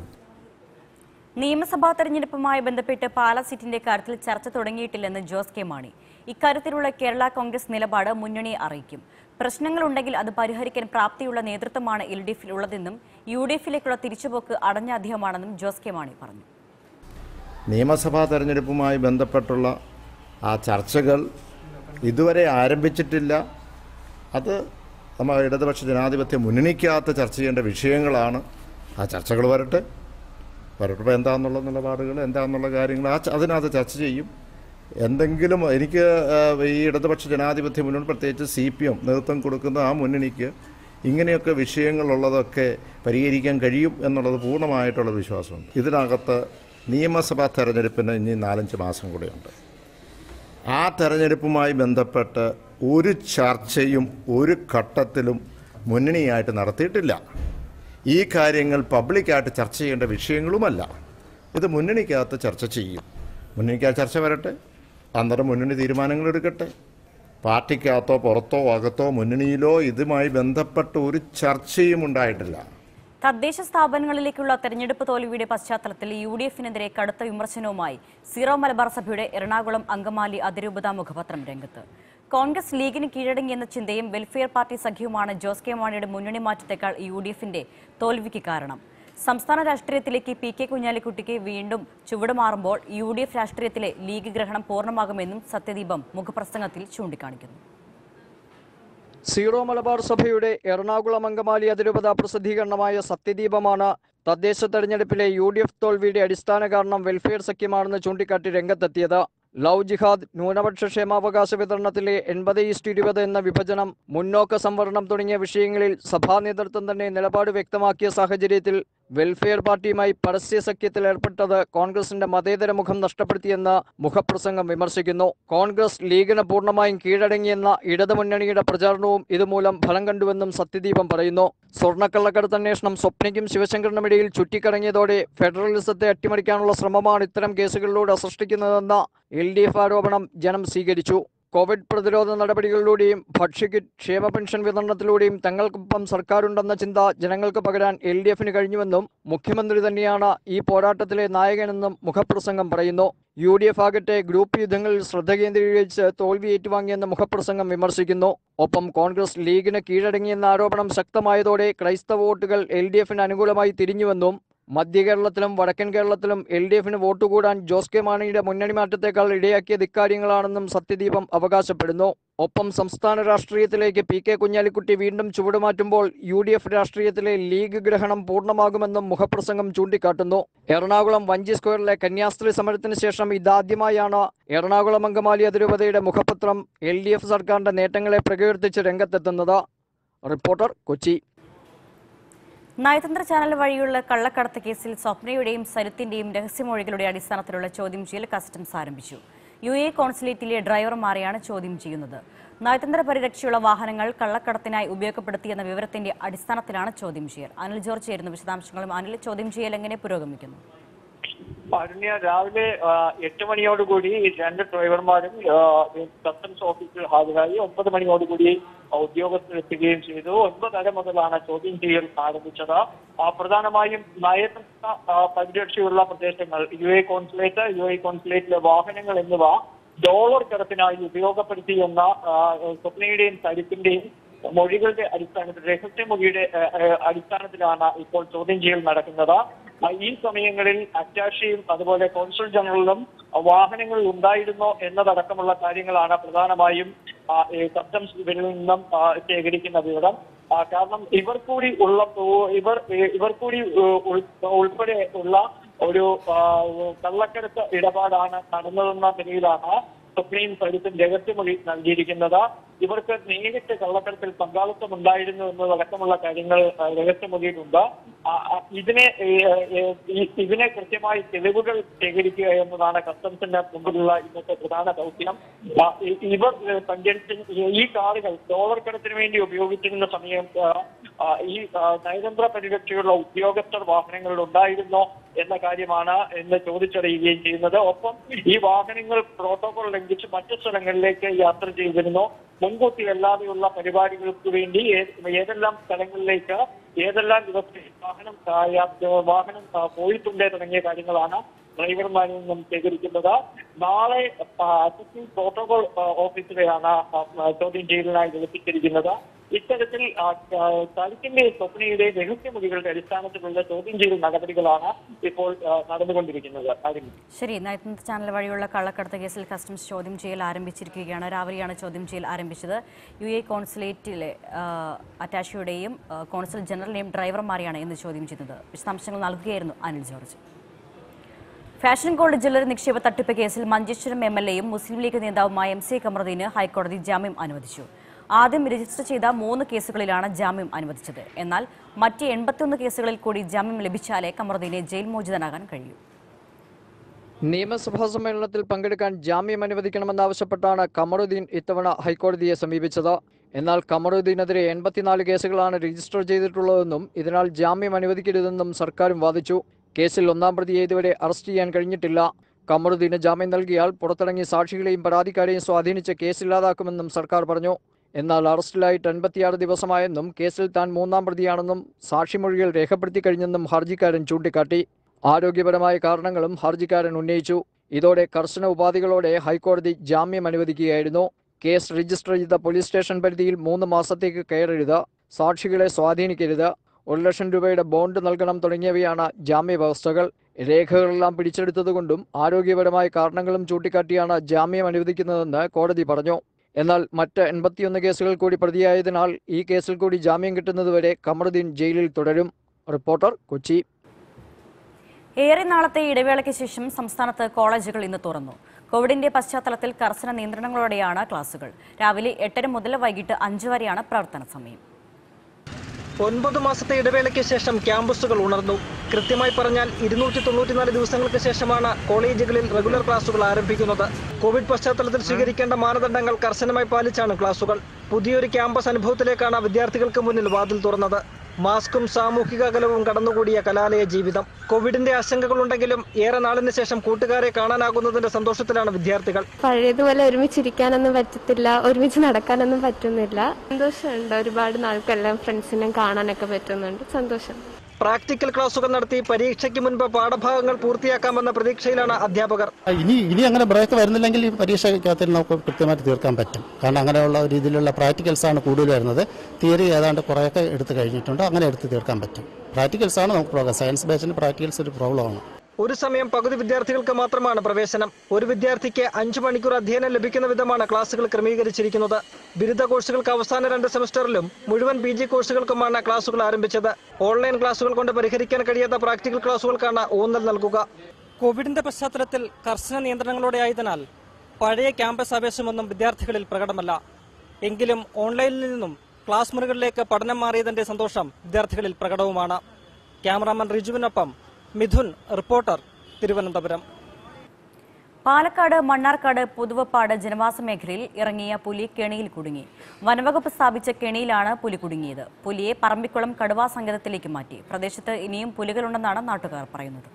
നിയമസഭാ തെരഞ്ഞെടുപ്പുമായി ബന്ധപ്പെട്ട് പാലാ സീറ്റിന്റെ കാര്യത്തിൽ ചർച്ച തുടങ്ങിയിട്ടില്ലെന്ന് ജോസ് കെ മാണി ഇക്കാര്യത്തിലുള്ള കേരള കോൺഗ്രസ് നിലപാട് മുന്നണിയെ അറിയിക്കും പ്രശ്നങ്ങളുണ്ടെങ്കിൽ അത് പരിഹരിക്കാൻ പ്രാപ്തിയുള്ള നേതൃത്വമാണ് എൽ ഡി എഫിൽ ഉള്ളതെന്നും യു ഡി എഫിലേക്കുള്ള തിരിച്ചുപോക്ക് അടഞ്ഞ അധ്യയമാണെന്നും ജോസ് കെ മാണി പറഞ്ഞു നിയമസഭാ തെരഞ്ഞെടുപ്പുമായി ബന്ധപ്പെട്ടുള്ള ആ ചർച്ചകൾ ഇതുവരെ ആരംഭിച്ചിട്ടില്ല അത് നമ്മൾ ഇടതുപക്ഷ ജനാധിപത്യ മുന്നണിക്കകത്ത് ചർച്ച ചെയ്യേണ്ട വിഷയങ്ങളാണ് ആ ചർച്ചകൾ വരട്ടെ വരട്ടെ എന്താണെന്നുള്ള നിലപാടുകൾ എന്താണെന്നുള്ള കാര്യങ്ങൾ ആ ച- അതിനകത്ത് ചർച്ച ചെയ്യും എന്തെങ്കിലും എനിക്ക് ആ, ഈ ഇടതുപക്ഷ ജനാധിപത്യ മുന്നണി പ്രത്യേകിച്ച് സി പി എം നേതൃത്വം കൊടുക്കുന്ന ആ മുന്നണിക്ക് ഇങ്ങനെയൊക്കെ വിഷയങ്ങളുള്ളതൊക്കെ പരിഹരിക്കാൻ കഴിയും എന്നുള്ളത് പൂർണ്ണമായിട്ടുള്ള വിശ്വാസമുണ്ട് ഇതിനകത്ത് നിയമസഭാ തെരഞ്ഞെടുപ്പിന് ഇനി നാലഞ്ച് മാസം കൂടെയുണ്ട് ആ തെരഞ്ഞെടുപ്പുമായി ബന്ധപ്പെട്ട് ഒരു ചർച്ചയും ഒരു ഘട്ടത്തിലും മുന്നണിയായിട്ട് നടത്തിയിട്ടില്ല ഈ കാര്യങ്ങൾ പബ്ലിക്കായിട്ട് ചർച്ച ചെയ്യേണ്ട വിഷയങ്ങളുമല്ല ഇത് മുന്നണിക്കകത്ത് ചർച്ച ചെയ്യും മുന്നണിക്കകത്ത് ചർച്ച വരട്ടെ അന്നേരം മുന്നണി തീരുമാനങ്ങൾ എടുക്കട്ടെ പാർട്ടിക്കകത്തോ പുറത്തോ അകത്തോ മുന്നണിയിലോ ഇതുമായി ബന്ധപ്പെട്ട് ഒരു ചർച്ചയും ഉണ്ടായിട്ടില്ല തദ്ദേശ സ്ഥാപനങ്ങളിലേക്കുള്ള തെരഞ്ഞെടുപ്പ് തോൽവിയുടെ പശ്ചാത്തലത്തിൽ യു ഡി എഫിനെതിരെ കടുത്ത വിമർശനവുമായി സീറോ മലബാർ സഭയുടെ എറണാകുളം അങ്കമാലി അതിരൂപത മുഖപത്രം രംഗത്ത് കോൺഗ്രസ് ലീഗിന് കീഴടങ്ങിയെന്ന ചിന്തയും വെൽഫെയർ പാർട്ടി സഖ്യവുമാണ് ജോസ് കെ മാണിയുടെ മുന്നണി മാറ്റത്തെക്കാൾ യു ഡി എഫിന്റെ തോൽവിക്ക് കാരണം സംസ്ഥാന രാഷ്ട്രീയത്തിലേക്ക് പി കെ കുഞ്ഞാലിക്കുട്ടിക്ക് വീണ്ടും ചുവടുമാറുമ്പോൾ യു ഡി എഫ് രാഷ്ട്രീയത്തിലെ ലീഗ് ഗ്രഹണം പൂർണ്ണമാകുമെന്നും സത്യദീപം മുഖപ്രസംഗത്തിൽ ചൂണ്ടിക്കാണിക്കുന്നു സീറോ മലബാർ സഭയുടെ എറണാകുളം അങ്കമാലി അതിരൂപത പ്രസിദ്ധീകരണമായ സത്യദീപമാണ് തദ്ദേശ തെരഞ്ഞെടുപ്പിലെ യു ഡി എഫ് തോൽവിയുടെ അടിസ്ഥാന കാരണം വെൽഫെയർ സഖ്യമാണെന്ന് ചൂണ്ടിക്കാട്ടി രംഗത്തെത്തിയത് ലവ് ജിഹാദ് ന്യൂനപക്ഷ ക്ഷേമാവകാശ വിതരണത്തിലെ എൺപത് ഈസ്റ്റ് ഇരുപത് എന്ന വിഭജനം മുന്നോക്ക സംവരണം തുടങ്ങിയ വിഷയങ്ങളിൽ സഭാ നേതൃത്വം തന്നെ നിലപാട് വ്യക്തമാക്കിയ സാഹചര്യത്തിൽ വെൽഫെയർ പാർട്ടിയുമായി പരസ്യ സഖ്യത്തിൽ ഏർപ്പെട്ടത് കോൺഗ്രസിന്റെ മതേതര മുഖം നഷ്ടപ്പെടുത്തിയെന്ന് മുഖപ്രസംഗം വിമർശിക്കുന്നു കോൺഗ്രസ് ലീഗിന് പൂർണ്ണമായും കീഴടങ്ങിയെന്ന ഇടതുമുന്നണിയുടെ പ്രചാരണവും ഇതുമൂലം ഫലം കണ്ടുവെന്നും സത്യദീപം പറയുന്നു സ്വർണ്ണക്കള്ളക്കടത്ത് അന്വേഷണം സ്വപ്നയ്ക്കും ശിവശങ്കറിനുമിടയിൽ ചുറ്റിക്കറങ്ങിയതോടെ ഫെഡറലിസത്തെ അട്ടിമറിക്കാനുള്ള ശ്രമമാണ് ഇത്തരം കേസുകളിലൂടെ സൃഷ്ടിക്കുന്നതെന്ന എൽ ഡി എഫ് ആരോപണം ജനം സ്വീകരിച്ചു കോവിഡ് പ്രതിരോധ നടപടികളിലൂടെയും ഭക്ഷ്യക്കിറ്റ് ക്ഷേമ പെൻഷൻ വിതരണത്തിലൂടെയും തങ്ങൾക്കൊപ്പം സർക്കാരുണ്ടെന്ന ചിന്ത ജനങ്ങൾക്ക് പകരാൻ എൽ ഡി എഫിന് കഴിഞ്ഞുവെന്നും മുഖ്യമന്ത്രി തന്നെയാണ് ഈ പോരാട്ടത്തിലെ നായകനെന്നും മുഖപ്രസംഗം പറയുന്നു യു ഡി എഫ് ആകട്ടെ ഗ്രൂപ്പ് യുദ്ധങ്ങളിൽ ശ്രദ്ധ കേന്ദ്രീകരിച്ച് തോൽവി ഏറ്റുവാങ്ങിയെന്ന് മുഖപ്രസംഗം വിമർശിക്കുന്നു ഒപ്പം കോൺഗ്രസ് ലീഗിന് കീഴടങ്ങിയെന്ന ആരോപണം ശക്തമായതോടെ ക്രൈസ്തവ വോട്ടുകൾ എൽ ഡി എഫിന് അനുകൂലമായി തിരിഞ്ഞുവെന്നും മധ്യ കേരളത്തിലും വടക്കൻ കേരളത്തിലും എൽ ഡി എഫിന് വോട്ട് കൂടാൻ ജോസ് കെ മാണിയുടെ മുന്നണി മാറ്റത്തേക്കാൾ ഇടയാക്കിയത് ഇക്കാര്യങ്ങളാണെന്നും സത്യദീപം അവകാശപ്പെടുന്നു ഒപ്പം സംസ്ഥാന രാഷ്ട്രീയത്തിലേക്ക് പി കെ കുഞ്ഞാലിക്കുട്ടി വീണ്ടും ചുവടുമാറ്റുമ്പോൾ യു ഡി എഫ് രാഷ്ട്രീയത്തിലെ ലീഗ് ഗ്രഹണം പൂർണ്ണമാകുമെന്നും മുഖപ്രസംഗം ചൂണ്ടിക്കാട്ടുന്നു എറണാകുളം വഞ്ചി സ്ക്വയറിലെ കന്യാസ്ത്രീ സമരത്തിന് ശേഷം ഇതാദ്യമായാണ് എറണാകുളം അങ്കമാലി അതിരൂപതയുടെ മുഖപത്രം എൽ ഡി എഫ് സർക്കാരിന്റെ നേട്ടങ്ങളെ പ്രകീർത്തിച്ച് രംഗത്തെത്തുന്നത് റിപ്പോർട്ടർ കൊച്ചി നയതന്ത്ര ചാനൽ വഴിയുള്ള കള്ളക്കടത്ത് കേസിൽ സ്വപ്നയുടെയും സരിത്തിന്റെയും രഹസ്യമൊഴികളുടെ അടിസ്ഥാനത്തിലുള്ള ചോദ്യം ചെയ്യൽ കസ്റ്റംസ് ആരംഭിച്ചു യു എ കോൺസുലേറ്റിലെ ഡ്രൈവർമാരെയാണ് ചോദ്യം ചെയ്യുന്നത് നയതന്ത്ര പരിരക്ഷയുള്ള വാഹനങ്ങൾ കള്ളക്കടത്തിനായി ഉപയോഗപ്പെടുത്തിയെന്ന വിവരത്തിന്റെ അടിസ്ഥാനത്തിലാണ് ചോദ്യം ചെയ്യൽ അനിൽ ജോർജ് ചേരുന്ന വിശദാംശങ്ങളും അനിൽ ചോദ്യം ചെയ്യൽ എങ്ങനെ പുരോഗമിക്കുന്നു അരുണ്യ രാവിലെ ആ, എട്ട് മണിയോടുകൂടി ഈ രണ്ട് ഡ്രൈവർമാരും ആ, ഈ കസ്റ്റംസ് ഓഫീസിൽ ഹാജരായി ഒമ്പത് മണിയോടുകൂടി ഉദ്യോഗസ്ഥരെത്തുകയും ചെയ്തു ഒൻപതര മുതലാണ് ചോദ്യം ചെയ്യൽ ആരംഭിച്ചത് ആ, പ്രധാനമായും നയതന്ത്ര ആ, പരിരക്ഷയുള്ള പ്രദേശങ്ങൾ U A consulate U A കോൺസുലേറ്റിലെ വാഹനങ്ങൾ എന്നിവ ഡോളർ കടത്തിനായി ഉപയോഗപ്പെടുത്തി എന്ന ആ, സ്വപ്നയുടെയും സരിത്തിന്റെയും മൊഴികളുടെ അടിസ്ഥാനത്തിൽ രഹസ്യമൊഴിയുടെ ആ, ആ, അടിസ്ഥാനത്തിലാണ് ഇപ്പോൾ ചോദ്യം ചെയ്യൽ നടക്കുന്നത് ആ, ഈ സമയങ്ങളിൽ അറ്റാഷിയും അതുപോലെ കോൺസുൽ ജനറലും വാഹനങ്ങളിൽ ഉണ്ടായിരുന്നോ എന്നതടക്കമുള്ള കാര്യങ്ങളാണ് പ്രധാനമായും ആ, ഈ കസ്റ്റംസ് ഇവരിൽ നിന്നും ആ, ശേഖരിക്കുന്ന വിവരം ആ, കാരണം ഇവർ കൂടി ഉള്ള ഓ- ഇവർ ഇവർ കൂടി ഉ- ഉൾ- ഉൾപ്പെടെ ഉള്ള ഒരു ആ, കള്ളക്കടത്ത് ഇടപാടാണ് നടന്നതെന്ന നിലയിലാണ് സുപ്രീം സരിത്തും രഹസ്യമൊഴി നൽകിയിരിക്കുന്നത് ഇവർക്ക് നേരിട്ട് കള്ളക്കടത്തിൽ പങ്കാളിത്തം ഉണ്ടായിരുന്നു എന്നതടക്കമുള്ള കാര്യങ്ങൾ ആ, രഹസ്യമൊഴിയിലുണ്ട് ആ, ആ, ഇതിനെ ഏ, ഏ, ഈ- ഇതിനെ കൃത്യമായി തെളിവുകൾ ശേഖരിക്കുക എന്നതാണ് കസ്റ്റംസിന്റെ മുമ്പിലുള്ള ഇന്നത്തെ പ്രധാന ദൗത്യം ആ, ഇ- ഇവർ ഏ, സഞ്ചരിച്ച ഈ കാറുകൾ ഡോളർ കടത്തിന് വേണ്ടി ഉപയോഗിച്ചിരുന്ന സമയം ആ, ആ, ഈ ആ, നയതന്ത്ര പരിരക്ഷയുള്ള ഉദ്യോഗസ്ഥർ വാഹനങ്ങളിൽ ഉണ്ടായിരുന്നോ എന്ന കാര്യമാണ് എന്ന് ചോദിച്ചറിയുകയും ചെയ്യുന്നത് ഒപ്പം ഈ വാഹനങ്ങൾ പ്രോട്ടോകോൾ ലംഘിച്ച് മറ്റു സ്ഥലങ്ങളിലേക്ക് യാത്ര ചെയ്തിരുന്നു മുൻകൂട്ടി അല്ലാതെയുള്ള പരിപാടികൾക്ക് വേണ്ടി ഏ- ഏതെല്ലാം സ്ഥലങ്ങളിലേക്ക് ഏതെല്ലാം ദിവസത്തിൽ വാഹനം ആ, യാ- വാഹനം ആ, പോയിട്ടുണ്ട് തുടങ്ങിയ കാര്യങ്ങളാണ് ഡ്രൈവർമാരിൽ നിന്നും ശേഖരിക്കുന്നത് നാളെ ആ, അസിസ്റ്റന്റ് പ്രോട്ടോകോൾ ആ, ഓഫീസറെയാണ് ആ, ആ, ചോദ്യം ചെയ്യലിനായി വിളിപ്പിച്ചിരിക്കുന്നത് ഇത്തരത്തിൽ ആ, ആ, സരിത്തിന്റെ സ്വപ്നയുടെ രഹസ്യമൊഴികളുടെ അടിസ്ഥാനത്തിലുള്ള ചോദ്യം ചെയ്യൽ നടപടികളാണ് ഇപ്പോൾ ആ, നടന്നുകൊണ്ടിരിക്കുന്നത് അരുൺ ശരി നയതന്ത്ര ചാനൽ വഴിയുള്ള കള്ളക്കടത്ത് കേസിൽ കസ്റ്റംസ് ചോദ്യം ചെയ്യൽ ആരംഭിച്ചിരിക്കുകയാണ് രാവിലെയാണ് ചോദ്യം ചെയ്യൽ ആരംഭിച്ചത് യു എ കോൺസുലേറ്റിലെ ആ, അറ്റാഷിയുടെയും ആ, കോൺസുൽ ജനറലിനെയും ഡ്രൈവർമാരെയാണ് ഇന്ന് ചോദ്യം ചെയ്യുന്നത് വിശദാംശങ്ങൾ നൽകുകയായിരുന്നു Anil George fashion gold jewellery നിക്ഷേപ തട്ടിപ്പ് കേസിൽ മഞ്ചേശ്വരം എം എൽ എയും മുസ്ലിം ലീഗ് നേതാവുമായ എം സി കമറുദ്ദീന് ഹൈക്കോടതി ജാമ്യം അനുവദിച്ചു ആദ്യം രജിസ്റ്റർ ചെയ്ത മൂന്ന് കേസുകളിലാണ് ജാമ്യം അനുവദിച്ചത് എന്നാൽ മറ്റ് എൺപത്തിയൊന്ന് കേസുകളിൽ കൂടി ജാമ്യം ലഭിച്ചാലേ കമറുദ്ദീനെ ജയിൽ മോചിതനാകാൻ കഴിയൂ നിയമസഭാ സമ്മേളനത്തിൽ പങ്കെടുക്കാൻ ജാമ്യം അനുവദിക്കണമെന്നാവശ്യപ്പെട്ടാണ് കമറുദ്ദീൻ ഇത്തവണ ഹൈക്കോടതിയെ സമീപിച്ചത് എന്നാൽ കമറുദ്ദീനെതിരെ എൺപത്തിനാല് കേസുകളാണ് രജിസ്റ്റർ ചെയ്തിട്ടുള്ളതെന്നും ഇതിനാൽ ജാമ്യം അനുവദിക്കരുതെന്നും സർക്കാരും വാദിച്ചു കേസിൽ ഒന്നാം പ്രതിയെ ഇതുവരെ അറസ്റ്റ് ചെയ്യാൻ കഴിഞ്ഞിട്ടില്ല കമറുദ്ദീന് ജാമ്യം നൽകിയാൽ പുറത്തിറങ്ങിയ സാക്ഷികളെയും പരാതിക്കാരെയും സ്വാധീനിച്ച് കേസില്ലാതാക്കുമെന്നും സർക്കാർ പറഞ്ഞു എന്നാൽ അറസ്റ്റിലായിട്ട് അൻപത്തിയാറ് ദിവസമായെന്നും കേസിൽ താൻ മൂന്നാം പ്രതിയാണെന്നും സാക്ഷിമൊഴികൾ രേഖപ്പെടുത്തി കഴിഞ്ഞെന്നും ഹർജിക്കാരൻ ചൂണ്ടിക്കാട്ടി ആരോഗ്യപരമായ കാരണങ്ങളും ഹർജിക്കാരൻ ഉന്നയിച്ചു ഇതോടെ കർശന ഉപാധികളോടെ ഹൈക്കോടതി ജാമ്യം അനുവദിക്കുകയായിരുന്നു കേസ് രജിസ്റ്റർ ചെയ്ത പോലീസ് സ്റ്റേഷൻ പരിധിയിൽ മൂന്ന് മാസത്തേക്ക് കയറരുത് സാക്ഷികളെ സ്വാധീനിക്കരുത് ഒരു ലക്ഷം രൂപയുടെ ബോണ്ട് നൽകണം തുടങ്ങിയവയാണ് ജാമ്യ വ്യവസ്ഥകൾ രേഖകളെല്ലാം പിടിച്ചെടുത്തതുകൊണ്ടും ആരോഗ്യപരമായ കാരണങ്ങളും ചൂണ്ടിക്കാട്ടിയാണ് ജാമ്യം അനുവദിക്കുന്നതെന്ന് കോടതി പറഞ്ഞു എന്നാൽ മറ്റ് എൺപത്തിയൊന്ന് കേസുകൾ കൂടി പ്രതിയായതിനാൽ ഈ കേസിൽ കൂടി ജാമ്യം കിട്ടുന്നതുവരെ കമറുദ്ദീൻ ജയിലിൽ തുടരും റിപ്പോർട്ടർ കൊച്ചി ഏറെ നാളത്തെ ഇടവേളയ്ക്ക് ശേഷം സംസ്ഥാനത്ത് കോളേജുകൾ ഇന്ന് തുറന്നു കോവിഡിന്റെ പശ്ചാത്തലത്തിൽ കർശന നിയന്ത്രണങ്ങളോടെയാണ് ക്ലാസുകൾ രാവിലെ എട്ടര മുതൽ വൈകിട്ട് അഞ്ച് വരെയാണ് പ്രവർത്തന സമയം ഒൻപത് മാസത്തെ ഇടവേളയ്ക്ക് ശേഷം ക്യാമ്പസുകൾ ഉണർന്നു കൃത്യമായി പറഞ്ഞാൽ ഇരുന്നൂറ്റി തൊണ്ണൂറ്റിനാല് ദിവസങ്ങൾക്ക് ശേഷമാണ് കോളേജുകളിൽ റെഗുലർ ക്ലാസുകൾ ആരംഭിക്കുന്നത് കോവിഡ് പശ്ചാത്തലത്തിൽ സ്വീകരിക്കേണ്ട മാനദണ്ഡങ്ങൾ കർശനമായി പാലിച്ചാണ് ക്ലാസുകൾ പുതിയൊരു ക്യാമ്പസ് അനുഭവത്തിലേക്കാണ് വിദ്യാർത്ഥികൾക്ക് മുന്നിൽ വാതിൽ തുറന്നത് മാസ്കും സാമൂഹിക അകലവും കടന്നുകൂടിയ കലാലയ ജീവിതം കോവിഡിന്റെ ആശങ്കകളുണ്ടെങ്കിലും ഏറെ നാളിന് ശേഷം കൂട്ടുകാരെ കാണാനാകുന്നതിന്റെ സന്തോഷത്തിലാണ് വിദ്യാർത്ഥികൾ പഴയതുപോലെ ഒരുമിച്ചിരിക്കാനൊന്നും പറ്റത്തില്ല ഒരുമിച്ച് നടക്കാനൊന്നും പറ്റുന്നില്ല സന്തോഷമുണ്ട് ഒരുപാട് നാൾക്കെല്ലാം ഫ്രണ്ട്സിനെ കാണാനൊക്കെ പറ്റുന്നുണ്ട് സന്തോഷം പ്രാക്ടിക്കൽ ക്ലാസുകൾ നടത്തി പരീക്ഷയ്ക്ക് മുൻപ് പാഠഭാഗങ്ങൾ പൂർത്തിയാക്കാമെന്ന പ്രതീക്ഷയിലാണ് അധ്യാപകർ ഇനി ഇനി അങ്ങനെ ബ്രേക്ക് വരുന്നില്ലെങ്കിൽ ഈ പരീക്ഷയ്ക്കകത്തിൽ നമുക്ക് കൃത്യമായിട്ട് തീർക്കാൻ പറ്റും കാരണം അങ്ങനെയുള്ള രീതിയിലുള്ള പ്രാക്ടിക്കൽസ് ആണ് കൂടുതൽ വരുന്നത് തിയറി ഏതാണ്ട് കുറേയൊക്കെ എടുത്തു കഴിഞ്ഞിട്ടുണ്ട് അങ്ങനെ എടുത്ത് തീർക്കാൻ പറ്റും പ്രാക്ടിക്കൽസ് ആണ് നമുക്ക് പ്രോഗ്രാം സയൻസ് ബേസിന് പ്രാക്ടിക്കൽസ് ഒരു പ്രോബ്ലമാണ് ഒരു സമയം പകുതി വിദ്യാർത്ഥികൾക്ക് മാത്രമാണ് പ്രവേശനം ഒരു വിദ്യാർത്ഥിക്ക് അഞ്ചു മണിക്കൂർ അധ്യയനം ലഭിക്കുന്ന വിധമാണ് ക്ലാസുകൾ ക്രമീകരിച്ചിരിക്കുന്നത് ബിരുദ കോഴ്സുകൾക്ക് അവസാന രണ്ട് സെമസ്റ്ററിലും മുഴുവൻ പി ജി കോഴ്സുകൾക്കുമാണ് ക്ലാസുകൾ ആരംഭിച്ചത് ഓൺലൈൻ ക്ലാസുകൾ കൊണ്ട് പരിഹരിക്കാൻ കഴിയാത്ത പ്രാക്ടിക്കൽ ക്ലാസുകൾക്കാണ് ഊന്നൽ നൽകുക കോവിഡിന്റെ പശ്ചാത്തലത്തിൽ കർശന നിയന്ത്രണങ്ങളോടെ ആയതിനാൽ പഴയ ക്യാമ്പസ് ആവേശമൊന്നും വിദ്യാർത്ഥികളിൽ പ്രകടമല്ല എങ്കിലും ഓൺലൈനിൽ നിന്നും ക്ലാസ് മുറികളിലേക്ക് പഠനം മാറിയതിന്റെ സന്തോഷം വിദ്യാർത്ഥികളിൽ പ്രകടവുമാണ് ക്യാമറാമാൻ റിജുവിനൊപ്പം മിഥുൻ റിപ്പോർട്ടർ തിരുവനന്തപുരം പാലക്കാട് മണ്ണാർക്കാട് പുതുവപ്പാട് ജനവാസ മേഖലയിൽ ഇറങ്ങിയ പുലി കെണിയിൽ കുടുങ്ങി വനവകുപ്പ് സ്ഥാപിച്ച കെണിയിലാണ് പുലി കുടുങ്ങിയത് പുലിയെ പറമ്പിക്കുളം കടുവാ സങ്കേതത്തിലേക്ക് മാറ്റി പ്രദേശത്ത് ഇനിയും പുലികളുണ്ടെന്നാണ് നാട്ടുകാർ പറയുന്നത്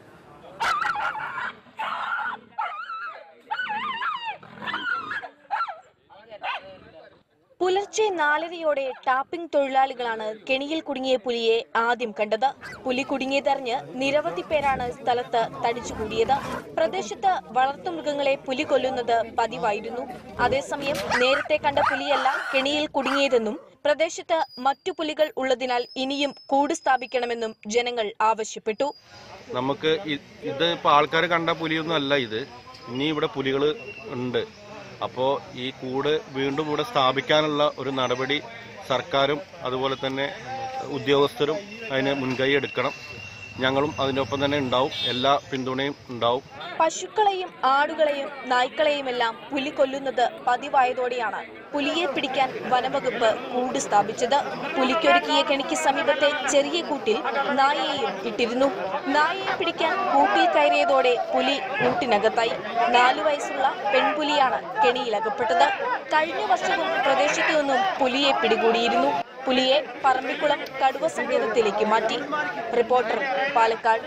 പുലർച്ചെ നാലരയോടെ ടാപ്പിംഗ് തൊഴിലാളികളാണ് കെണിയിൽ കുടുങ്ങിയ പുലിയെ ആദ്യം കണ്ടത് പുലി കുടുങ്ങിയതറിഞ്ഞ് നിരവധി പേരാണ് സ്ഥലത്ത് തടിച്ചുകൂടിയത് പ്രദേശത്ത് വളർത്തുമൃഗങ്ങളെ പുലി കൊല്ലുന്നത് പതിവായിരുന്നു അതേസമയം നേരത്തെ കണ്ട പുലിയല്ല കെണിയിൽ കുടുങ്ങിയതെന്നും പ്രദേശത്ത് മറ്റു പുലികൾ ഉള്ളതിനാൽ ഇനിയും കൂട് സ്ഥാപിക്കണമെന്നും ജനങ്ങൾ ആവശ്യപ്പെട്ടു നമുക്ക് ഇ- ഇത് ഇപ്പോൾ ആൾക്കാർ കണ്ട പുലിയൊന്നും അല്ല ഇത് ഇനി ഇവിടെ പുലികൾ ഉണ്ട് അപ്പോൾ ഈ കൂട് വീണ്ടും ഇവിടെ സ്ഥാപിക്കാനുള്ള ഒരു നടപടി സർക്കാരും അതുപോലെ തന്നെ ഉദ്യോഗസ്ഥരും അതിന് മുൻകൈ എടുക്കണം ഞങ്ങളും അതിൻ്റെ ഒപ്പം തന്നെ ഉണ്ടാവും എല്ലാ പിന്തുണയും ഉണ്ടാവും പശുക്കളെയും ആടുകളെയും നായ്ക്കളെയുമെല്ലാം പുലി കൊല്ലുന്നത് പതിവായതോടെയാണ് പുലിയെ പിടിക്കാൻ വനവകുപ്പ് കൂട് സ്ഥാപിച്ചത് പുലിക്കൊരുക്കിയ കെണിക്ക് സമീപത്തെ ചെറിയ കൂട്ടിൽ നായയെയും ഇട്ടിരുന്നു നായയെ പിടിക്കാൻ കൂട്ടിൽ കയറിയതോടെ പുലി കൂട്ടിനകത്തായി നാലു വയസ്സുള്ള പെൺപുലിയാണ് കെണിയിലകപ്പെട്ടത് കഴിഞ്ഞ വർഷവും പ്രദേശത്തു നിന്നും പുലിയെ പിടികൂടിയിരുന്നു പുലിയെ പറമ്പിക്കുളം കടുവ സങ്കേതത്തിലേക്ക് മാറ്റി റിപ്പോർട്ടർ പാലക്കാട്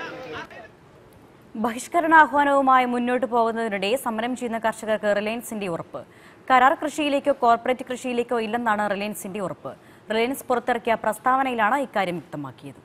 ബഹിഷ്കരണാഹ്വാനവുമായി മുന്നോട്ട് പോകുന്നതിനിടെ സമരം ചെയ്യുന്ന കർഷകർക്ക് റിലയൻസിന്റെ ഉറപ്പ് കരാർ കൃഷിയിലേക്കോ കോർപ്പറേറ്റ് കൃഷിയിലേക്കോ ഇല്ലെന്നാണ് റിലയൻസിന്റെ ഉറപ്പ് റിലയൻസ് പുറത്തിറക്കിയ പ്രസ്താവനയിലാണ് ഇക്കാര്യം വ്യക്തമാക്കിയത്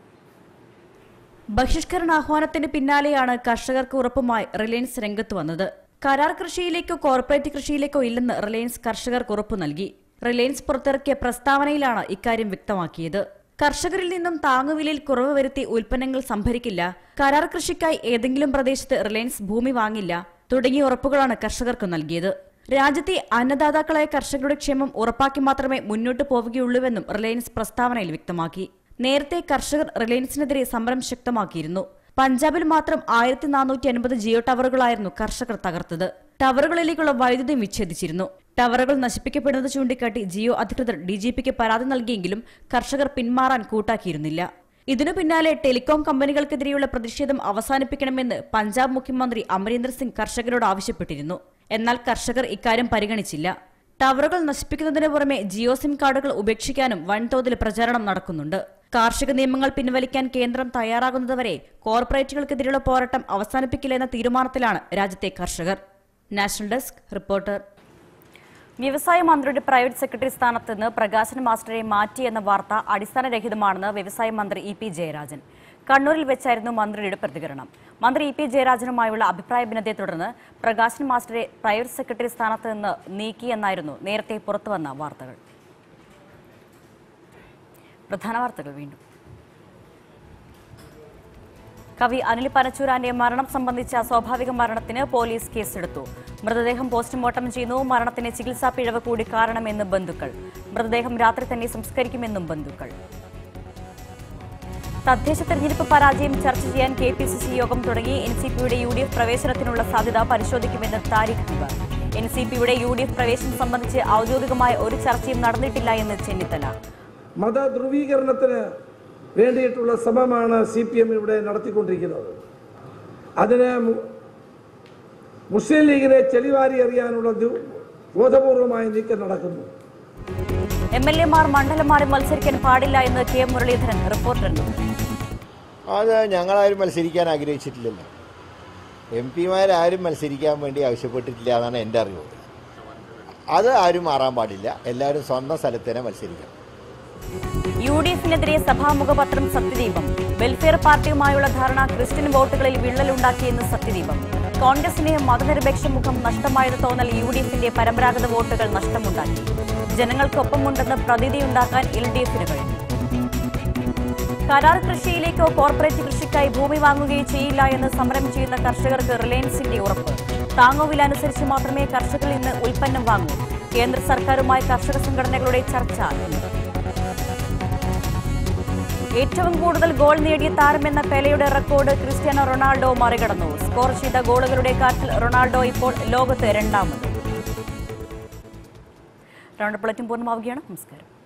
ബഹിഷ്കരണാഹ്വാനത്തിന് പിന്നാലെയാണ് കർഷകർക്ക് ഉറപ്പുമായി റിലയൻസ് രംഗത്ത് വന്നത് കരാർ കൃഷിയിലേക്കോ കോർപ്പറേറ്റ് കൃഷിയിലേക്കോ ഇല്ലെന്ന് റിലയൻസ് കർഷകർക്ക് ഉറപ്പു നൽകി റിലയൻസ് പുറത്തിറക്കിയ പ്രസ്താവനയിലാണ് ഇക്കാര്യം വ്യക്തമാക്കിയത് കർഷകരിൽ നിന്നും താങ്ങുവിലയിൽ കുറവ് വരുത്തി ഉൽപ്പന്നങ്ങൾ സംഭരിക്കില്ല കരാർ കൃഷിക്കായി ഏതെങ്കിലും പ്രദേശത്ത് റിലയൻസ് ഭൂമി വാങ്ങില്ല തുടങ്ങിയ ഉറപ്പുകളാണ് കർഷകർക്ക് നൽകിയത് രാജ്യത്തെ അന്നദാതാക്കളായ കർഷകരുടെ ക്ഷേമം ഉറപ്പാക്കി മാത്രമേ മുന്നോട്ട് പോവുകയുള്ളൂവെന്നും റിലയൻസ് പ്രസ്താവനയിൽ വ്യക്തമാക്കി നേരത്തെ കർഷകർ റിലയൻസിനെതിരെ സമരം ശക്തമാക്കിയിരുന്നു പഞ്ചാബിൽ മാത്രം ആയിരത്തി നാനൂറ്റി അൻപത് ജിയോ ടവറുകളായിരുന്നു കർഷകർ തകർത്തത് ടവറുകളിലേക്കുള്ള വൈദ്യുതി വിച്ഛേദിച്ചിരുന്നു ടവറുകൾ നശിപ്പിക്കപ്പെടുന്നത് ചൂണ്ടിക്കാട്ടി ജിയോ അധികൃതർ ഡിജിപിക്ക് പരാതി നൽകിയെങ്കിലും കർഷകർ പിന്മാറാൻ കൂട്ടാക്കിയിരുന്നില്ല ഇതിനു പിന്നാലെ ടെലികോം കമ്പനികൾക്കെതിരെയുള്ള പ്രതിഷേധം അവസാനിപ്പിക്കണമെന്ന് പഞ്ചാബ് മുഖ്യമന്ത്രി അമരീന്ദർ സിംഗ് കർഷകരോട് ആവശ്യപ്പെട്ടിരുന്നു എന്നാൽ കർഷകർ ഇക്കാര്യം പരിഗണിച്ചില്ല ടവറുകൾ നശിപ്പിക്കുന്നതിന് പുറമെ ജിയോ സിം കാർഡുകൾ ഉപേക്ഷിക്കാനും വൻതോതിൽ പ്രചാരണം നടക്കുന്നുണ്ട് കാർഷിക നിയമങ്ങൾ പിൻവലിക്കാൻ കേന്ദ്രം തയ്യാറാകുന്നതുവരെ കോർപ്പറേറ്റുകൾക്കെതിരെയുള്ള പോരാട്ടം അവസാനിപ്പിക്കില്ല എന്ന തീരുമാനത്തിലാണ് രാജ്യത്തെ കർഷകർ നാഷണൽ ഡെസ്ക് റിപ്പോർട്ടർ വ്യവസായ മന്ത്രിയുടെ പ്രൈവറ്റ് സെക്രട്ടറി സ്ഥാനത്ത് നിന്ന് പ്രകാശൻ മാസ്റ്ററെ മാറ്റി എന്ന വാർത്ത അടിസ്ഥാനരഹിതമാണെന്ന് വ്യവസായ മന്ത്രി ഇ പി ജയരാജൻ കണ്ണൂരിൽ വെച്ചായിരുന്നു മന്ത്രിയുടെ പ്രതികരണം മന്ത്രി ഇ പി ജയരാജനുമായുള്ള അഭിപ്രായ ഭിന്നതയെ തുടർന്ന് പ്രകാശൻ മാസ്റ്ററെ പ്രൈവറ്റ് സെക്രട്ടറി സ്ഥാനത്ത് നിന്ന് നീക്കിയെന്നായിരുന്നു നേരത്തെ പുറത്തുവന്ന വാർത്തകൾ പ്രധാന വാർത്തകൾ വീണ്ടും കവി അനിൽ പനച്ചൂരാന്റെ മരണം സംബന്ധിച്ച സ്വാഭാവിക മരണത്തിന് പോലീസ് കേസെടുത്തു മൃതദേഹം പോസ്റ്റ്മോർട്ടം ചെയ്യുന്നു മരണത്തിന് ചികിത്സാ പിഴവ് കൂടി കാരണമെന്ന് ബന്ധുക്കൾ മൃതദേഹം രാത്രി തന്നെ സംസ്കരിക്കുമെന്നും ബന്ധുക്കൾ തദ്ദേശ തെരഞ്ഞെടുപ്പ് പരാജയം ചർച്ച ചെയ്യാൻ കെ പി സി സി യോഗം തുടങ്ങി എൻ സി പിയുടെ യു ഡി എഫ് പ്രവേശനത്തിനുള്ള സാധ്യത പരിശോധിക്കുമെന്ന് താരിഖ് അൻവർ എൻ സി പിയുടെ യു ഡി എഫ് പ്രവേശനം സംബന്ധിച്ച് ഔദ്യോഗികമായ ഒരു ചർച്ചയും നടന്നിട്ടില്ല എന്ന് ചെന്നിത്തല മത ധ്രുവീകരണത്തിന് വേണ്ടിയിട്ടുള്ള ശ്രമമാണ് സി പി എം ഇവിടെ നടത്തിക്കൊണ്ടിരിക്കുന്നത് അതിന് മു- മുസ്ലിം ലീഗിനെ ചെളിവാരി എറിയാനുള്ള ദു- ബോധപൂർവമായ നീക്കം നടക്കുന്നു എം എൽ എമാർ മണ്ഡലം മാറി മത്സരിക്കാൻ പാടില്ല എന്ന് കെ മുരളീധരൻ റിപ്പോർട്ടറിന് അത് ഞങ്ങളാരും മത്സരിക്കാൻ ആഗ്രഹിച്ചിട്ടില്ലല്ലോ എം പിമാരാരും മത്സരിക്കാൻ വേണ്ടി ആവശ്യപ്പെട്ടിട്ടില്ല എന്നാണ് എൻ്റെ അറിവ് അത് ആരും മാറാൻ പാടില്ല എല്ലാവരും സ്വന്തം സ്ഥലത്ത് തന്നെ മത്സരിക്കണം യു ഡി എഫിനെതിരെ സഭാമുഖപത്രം സത്യദീപം വെൽഫെയർ പാർട്ടിയുമായുള്ള ധാരണ ക്രിസ്ത്യൻ വോട്ടുകളിൽ വിള്ളലുണ്ടാക്കിയെന്ന് സത്യദീപം കോൺഗ്രസിന് മതനിരപേക്ഷ മുഖം നഷ്ടമായെന്ന് തോന്നൽ യു ഡി എഫിന്റെ പരമ്പരാഗത വോട്ടുകൾ നഷ്ടമുണ്ടാക്കി ജനങ്ങൾക്കൊപ്പമുണ്ടെന്ന് പ്രതീതിയുണ്ടാക്കാൻ എൽ ഡി എഫിന് കഴിഞ്ഞു കരാർ കൃഷിയിലേക്കോ കോർപ്പറേറ്റ് കൃഷിക്കായി ഭൂമി വാങ്ങുകയോ ചെയ്യില്ല എന്ന് സമരം ചെയ്യുന്ന കർഷകർക്ക് റിലയൻസിന്റെ ഉറപ്പ് താങ്ങുവില അനുസരിച്ച് മാത്രമേ കർഷകരിൽ നിന്ന് ഉൽപ്പന്നം വാങ്ങൂ കേന്ദ്ര സർക്കാരുമായി കർഷക സംഘടനകളുടെ ചർച്ച ഇന്ന്. ഏറ്റവും കൂടുതൽ ഗോൾ നേടിയ താരമെന്ന പെലയുടെ റെക്കോർഡ് ക്രിസ്ത്യാനോ റൊണാൾഡോ മറികടന്നു സ്കോർ ചെയ്ത ഗോളുകളുടെ കാര്യത്തിൽ റൊണാൾഡോ ഇപ്പോൾ ലോകത്ത് രണ്ടാമത് റൗണ്ട് ബുള്ളറ്റിൻ പൂർണ്ണമാവുകയാണ് നമസ്കാരം